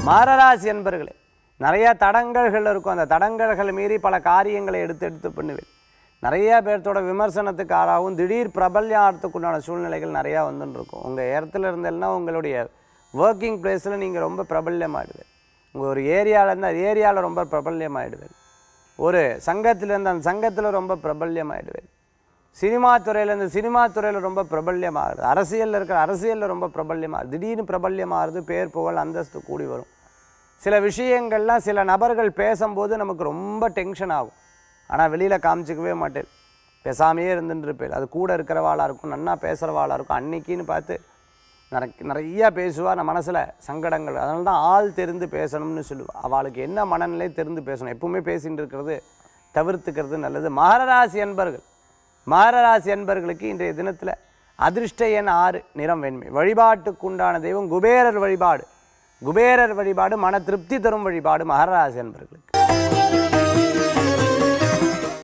மாரராசி என்பர்களே நிறைய தடங்கல்கள் இருக்கும் அந்த தடங்கல்களை மீறி பல காரியங்களை எடுத்து எடுத்து பண்ணுவேன் நிறைய பேர்த்தோட விமர்சனத்துக்கு ஆளாகும் திடீர் பிரபல்யம் ஆகிறதுக்குண்டான சூழ்நிலைகள் நிறையா வந்துன்னு இருக்கும் உங்கள் இடத்துல இருந்தெல்லாம் உங்களுடைய ஒர்க்கிங் பிளேஸில் நீங்கள் ரொம்ப பிரபல்யமாயிடுவேன் உங்கள் ஒரு ஏரியாவில் இருந்தால் ஏரியாவில் ரொம்ப பிரபல்யமாயிடுவேன் ஒரு சங்கத்தில் இருந்து அந்த சங்கத்தில் ரொம்ப பிரபல்யமாயிடுவேன் சினிமா துறையில் இந்த சினிமா துறையில் ரொம்ப பிரபல்யமாகுது அரசியலில் இருக்கிற அரசியலில் ரொம்ப பிரபல்யமாகுது திடீர்னு பிரபல்யமாகுது பேர் புகழ் அந்தஸ்து கூடி வரும் சில விஷயங்கள்லாம் சில நபர்கள் பேசும்போது நமக்கு ரொம்ப டென்ஷன் ஆகும் ஆனால் வெளியில் காமிச்சிக்கவே மாட்டேன் பேசாமையே இருந்துட்டு இருப்பேன் அது கூட இருக்கிறவாளாக இருக்கும் நன்னா பேசுகிறவாளாக இருக்கும் அன்னைக்குன்னு பார்த்து நிறைய நிறையா பேசுவா நம்ம மனசில் சங்கடங்கள் அதனால தான் ஆள் தெரிந்து பேசணும்னு சொல்லுவாள் அவளுக்கு என்ன மனநிலை தெரிந்து பேசணும் எப்பவுமே பேசிட்டு இருக்கிறது தவிர்த்துக்கிறது நல்லது மகராசி என்பர்கள் மகராசி என்பர்களுக்கு இன்றைய தினத்தில் அதிர்ஷ்ட எண் ஆறு நிறம் வெண்மை வழிபாட்டுக்குண்டான தெய்வம் குபேரர் வழிபாடு குபேரர் வழிபாடு மன திருப்தி தரும் வழிபாடு மகராசி என்பர்களுக்கு